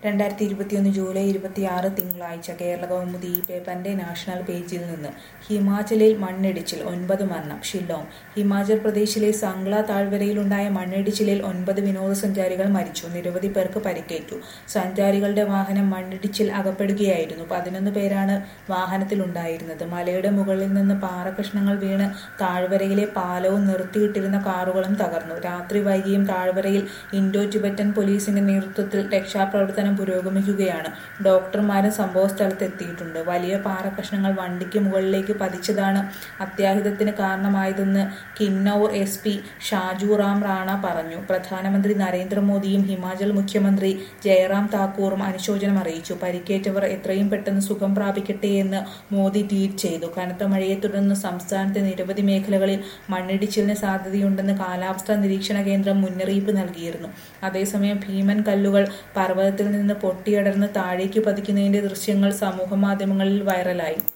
രണ്ടായിരത്തി ഇരുപത്തിയൊന്ന് ജൂലൈ ഇരുപത്തിയാറ് തിങ്കളാഴ്ച കേരള കൗമുദി ഈ പേപ്പറിന്റെ നാഷണൽ പേജിൽ നിന്ന് ഹിമാചലിൽ മണ്ണിടിച്ചിൽ ഒൻപത് മരണം ഷില്ലോങ് ഹിമാചൽ പ്രദേശിലെ സംഗ്ല താഴ്വരയിലുണ്ടായ മണ്ണിടിച്ചിലിൽ ഒൻപത് വിനോദസഞ്ചാരികൾ മരിച്ചു നിരവധി പേർക്ക് പരിക്കേറ്റു സഞ്ചാരികളുടെ വാഹനം മണ്ണിടിച്ചിൽ അകപ്പെടുകയായിരുന്നു പതിനൊന്ന് പേരാണ് വാഹനത്തിലുണ്ടായിരുന്നത് മലയുടെ മുകളിൽ നിന്ന് പാറകഷ്ണങ്ങൾ വീണ് താഴ്വരയിലെ പാലവും നിർത്തിയിട്ടിരുന്ന കാറുകളും തകർന്നു രാത്രി വൈകിയും താഴ്വരയിൽ ഇൻഡോ ടിബറ്റൻ പോലീസിന്റെ നേതൃത്വത്തിൽ രക്ഷാപ്രവർത്തനം പുരോഗമിക്കുകയാണ് ഡോക്ടർമാരും സംഭവസ്ഥലത്ത് എത്തിയിട്ടുണ്ട് വലിയ പാറകഷ്ണങ്ങൾ വണ്ടിക്ക് മുകളിലേക്ക് പതിച്ചതാണ് അത്യാഹിതത്തിന് കാരണമായതെന്ന് കിന്നൌർ എസ് പി ഷാജു റാം റാണ പറഞ്ഞു പ്രധാനമന്ത്രി നരേന്ദ്രമോദിയും ഹിമാചൽ മുഖ്യമന്ത്രി ജയറാം താക്കൂറും അനുശോചനം അറിയിച്ചു പരിക്കേറ്റവർ എത്രയും പെട്ടെന്ന് സുഖം പ്രാപിക്കട്ടെ എന്ന് മോദി ട്വീറ്റ് ചെയ്തു കനത്ത മഴയെ തുടർന്ന് സംസ്ഥാനത്തെ നിരവധി മേഖലകളിൽ മണ്ണിടിച്ചിലിന് സാധ്യതയുണ്ടെന്ന് കാലാവസ്ഥാ നിരീക്ഷണ കേന്ദ്രം മുന്നറിയിപ്പ് നൽകിയിരുന്നു അതേസമയം ഭീമൻ കല്ലുകൾ പർവ്വതത്തിൽ നിന്ന് പൊട്ടിയടർന്ന് താഴേക്ക് പതിക്കുന്നതിന്റെ ദൃശ്യങ്ങൾ സമൂഹമാധ്യമങ്ങളിൽ വൈറലായി